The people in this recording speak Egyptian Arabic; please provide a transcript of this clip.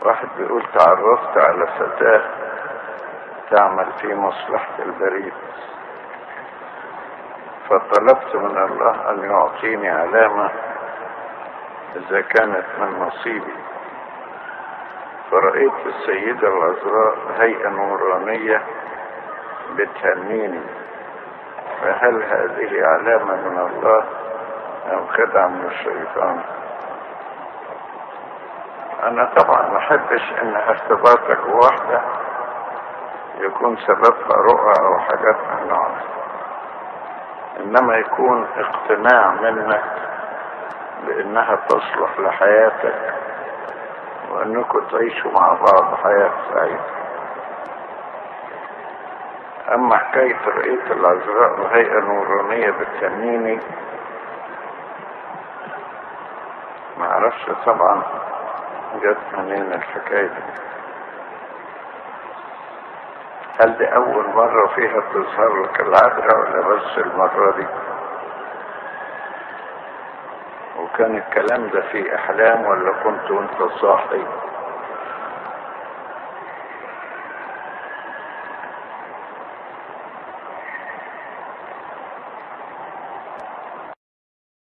واحد بيقول تعرفت على فتاة تعمل في مصلحة البريد فطلبت من الله أن يعطيني علامة إذا كانت من نصيبي فرأيت السيدة العذراء هيئة نورانية بتهنيني فهل هذه علامة من الله أم خدعة من الشيطان أنا طبعا ما أحبش إن ارتباطك بواحدة يكون سببها رؤى أو حاجات من النوع ده. إنما يكون اقتناع منك بإنها تصلح لحياتك وإنكم تعيشوا مع بعض حياة سعيدة أما حكاية رؤية العذراء وهيئة نورانية بالتنيني ما اعرفش طبعا جت منين الحكاية دي هل دي أول مرة فيها تظهر لك العذراء ولا بس المرة دي؟ وكان الكلام ده في أحلام ولا كنت وأنت صاحي؟